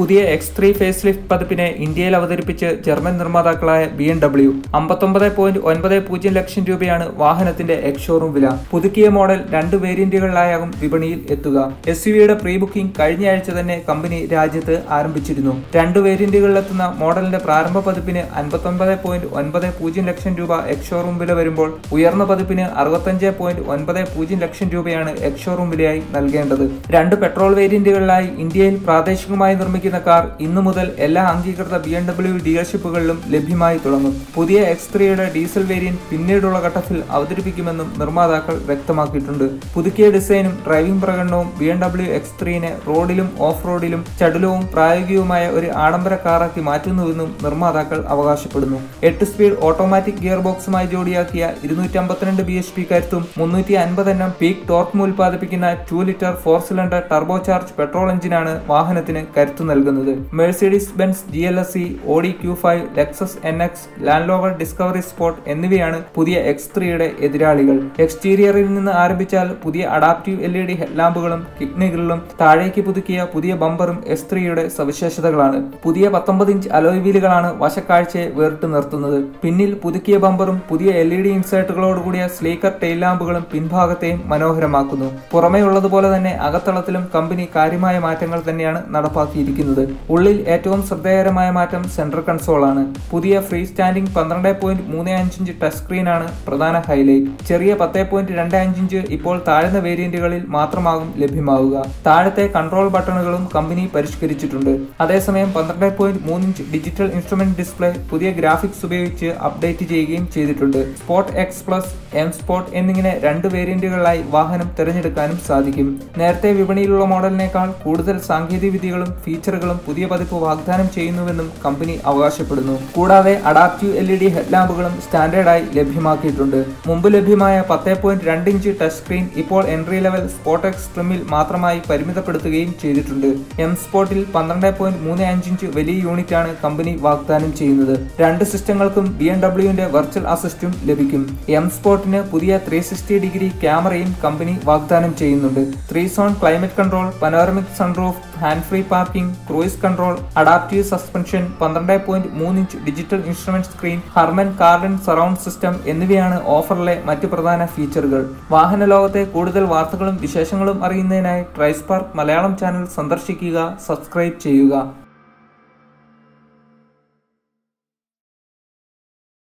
പുതിയ X three facelift പതിപ്പിനെ ഇന്ത്യയിൽ അവതരിപ്പിച്ച് ജർമ്മൻ നിർമ്മാതാക്കളായ ബി എം ഡബ്ല്യു അമ്പത്തൊമ്പത് പോയിന്റ് ഒൻപത് പൂജ്യം ലക്ഷം രൂപയാണ് വാഹനത്തിന്റെ എക്സ് ഷോറൂം വില പുതുക്കിയ മോഡൽ രണ്ട് വേരിയന്റുകളിലായാകും വിപണിയിൽ എത്തുക എസ് യുടെ പ്രീ ബുക്കിംഗ് കഴിഞ്ഞയാഴ്ച തന്നെ കമ്പനി രാജ്യത്ത് ആരംഭിച്ചിരുന്നു രണ്ട് വേരിയന്റുകളിലെത്തുന്ന മോഡലിന്റെ പ്രാരംഭ പതിപ്പിന് അൻപത്തൊമ്പത് പോയിന്റ് ഒൻപത് പൂജ്യം ലക്ഷം രൂപ എക്സ് ഷോറൂം വില വരുമ്പോൾ ഉയർന്ന പതിപ്പിന് അറുപത്തഞ്ച് പോയിന്റ് ഒൻപത് പൂജ്യം ലക്ഷം രൂപയാണ് എക്സ് ഷോറൂം വിലയായി നൽകേണ്ടത് രണ്ട് പെട്രോൾ വേരിയന്റുകളിലായി ഇന്ത്യയിൽ പ്രാദേശികമായി നിർമ്മിക്കുന്ന കാർ ഇന്നു മുതൽ എല്ലാ അംഗീകൃത ബി എം ഡബ്ല്യു ഡീലർഷിപ്പുകളിലും ലഭ്യമായി തുടങ്ങും പുതിയ എക്സ് ത്രീയുടെ ഡീസൽ വേരിയന്റ് പിന്നീടുള്ള ഘട്ടത്തിൽ അവതരിപ്പിക്കുമെന്നും നിർമ്മാതാക്കൾ വ്യക്തമാക്കിയിട്ടുണ്ട് പുതുക്കിയ ഡിസൈനും ഡ്രൈവിംഗ് പ്രകടനവും ബി എം ഡബ്ല്യു എക്സ് ത്രീനെ റോഡിലും ഓഫ് റോഡിലും ചടുലവും പ്രായോഗികവുമായ ഒരു ആഡംബര കാറാക്കി മാറ്റുന്നുവെന്നും നിർമ്മാതാക്കൾ അവകാശപ്പെടുന്നു എട്ട് സ്പീഡ് ഓട്ടോമാറ്റിക് ഗിയർ ബോക്സുമായി ജോഡിയാക്കിയ ഇരുന്നൂറ്റി അമ്പത്തിരണ്ട് ബി എച്ച് പി കരുത്തും മുന്നൂറ്റി അൻപത് എണ്ണം പീക്ക് ടോർക്കും ഉൽപ്പാദിപ്പിക്കുന്ന two litre four cylinder turbo charge petrol എഞ്ചിനാണ് വാഹനത്തിന് കരുത്തു നൽകുന്നത് Mercedes Benz G L S C Audi Q five Lexus N X Land Rover Discovery Sport എന്നിവയാണ് പുതിയ എക്സ് ത്രീയുടെ എതിരാളികൾ എക്സ്റ്റീരിയറിൽ നിന്ന് ആരംഭിച്ചാൽ പുതിയ അഡാപ്റ്റീവ് എൽ ഇ ഡി ഹെഡ്ലാമ്പുകളും കിഡ്നി ഗ്രില്ലും താഴേക്ക് പുതുക്കിയ പുതിയ ബമ്പറും എസ് ത്രീയുടെ സവിശേഷതകളാണ് പുതിയ പത്തൊമ്പത് ഇഞ്ച് അലോയ് വീലുകളാണ് വശക്കാഴ്ചയെ വേറിട്ട് നിർത്തുന്നത് പിന്നിൽ പുതുക്കിയ ബമ്പറും പുതിയ എൽ ഇ ഡി ഇൻസേർട്ടുകളോടുകൂടിയ സ്ലീക്കർ ടെയിൽ ലാമ്പുകളും പിൻഭാഗത്തെയും മനോഹരമാക്കുന്നു പുറമേ ഉള്ളതുപോലെ തന്നെ അകത്തളത്തിലും കമ്പനി കാര്യമായ മാറ്റങ്ങൾ തന്നെയാണ് നടപ്പാക്കിയിരിക്കുന്നത് ഉള്ളിൽ ഏറ്റവും ശ്രദ്ധേയകരമായ മാറ്റം സെൻട്രൽ കൺസോൾ ആണ് പുതിയ ഫ്രീ സ്റ്റാൻഡിംഗ് പന്ത്രണ്ട് പോയിന്റ് മൂന്ന് അഞ്ച് ഇഞ്ച് ടച്ച് സ്ക്രീൻ ആണ് പ്രധാന ഹൈലൈറ്റ് ചെറിയ പത്ത് പോയിന്റ് രണ്ട് അഞ്ച് ഇഞ്ച് ഇപ്പോൾ താഴ്ന്ന വേരിയന്റുകളിൽ മാത്രമാകും ലഭ്യമാവുക താഴത്തെ കൺട്രോൾ ബട്ടണുകളും കമ്പനി പരിഷ്കരിച്ചിട്ടുണ്ട് അതേസമയം പന്ത്രണ്ട് പോയിന്റ് മൂന്ന് ഇഞ്ച് ഡിജിറ്റൽ ഇൻസ്ട്രുമെന്റ് ഡിസ്പ്ലേ പുതിയ ഗ്രാഫിക്സ് ഉപയോഗിച്ച് അപ്ഡേറ്റ് ചെയ്യുകയും ചെയ്തിട്ടുണ്ട് Sport X plus M Sport എന്നിങ്ങനെ രണ്ട് വേരിയന്റുകളിലായി വാഹനം തിരഞ്ഞെടുക്കാനും സാധിക്കും നേരത്തെ വിപണിയിലുള്ള മോഡലിനേക്കാൾ കൂടുതൽ സാങ്കേതിക വിദ്യകളും ഫീച്ചറുകളും പുതിയ പതിപ്പ് വാഗ്ദാനം ചെയ്യുന്നുവെന്നും കമ്പനി അവകാശപ്പെടുന്നു കൂടാതെ അഡാപ്റ്റീവ് എൽ ഇ ഡി ഹെഡ്ലാമ്പുകളും സ്റ്റാൻഡേർഡായി ലഭ്യമാക്കിയിട്ടുണ്ട് മുമ്പ് ലഭ്യമായ പത്ത് പോയിന്റ് രണ്ട് ഇഞ്ച് ടച്ച് സ്ക്രീൻ ഇപ്പോൾ എൻട്രി ലെവൽ സ്പോട്ട് എക്സ് ട്രിമിൽ മാത്രമായി പരിമിതപ്പെടുത്തുകയും ചെയ്തിട്ടുണ്ട് എം സ്പോട്ടിൽ പന്ത്രണ്ട് പോയിന്റ് മൂന്ന് അഞ്ച് ഇഞ്ച് വലിയ യൂണിറ്റ് ആണ് കമ്പനി വാഗ്ദാനം ചെയ്യുന്നത് രണ്ട് സിസ്റ്റങ്ങൾക്കും ബി എം ഡബ്ല്യുവിന്റെ വെർച്വൽ അസിസ്റ്റും ലഭിക്കും എം സ്പോട്ടിന് പുതിയ ത്രീ സിക്സ്റ്റി ഡിഗ്രി ക്യാമറയും കമ്പനി വാഗ്ദാനം ചെയ്യുന്നുണ്ട് three zone climate control panoramic sunroof hand free parking cruise control adaptive suspension പന്ത്രണ്ട് പോയിന്റ് മൂന്ന് inch digital instrument screen Harman Kardon surround system എന്നിവയാണ് ഓഫറിലെ മറ്റു പ്രധാന ഫീച്ചറുകൾ വാഹന ലോകത്തെ കൂടുതൽ വാർത്തകളും വിശേഷങ്ങളും അറിയുന്നതിനായി ട്രൈസ്പാർക്ക് മലയാളം ചാനൽ സന്ദർശിക്കുക സബ്സ്ക്രൈബ് ചെയ്യുക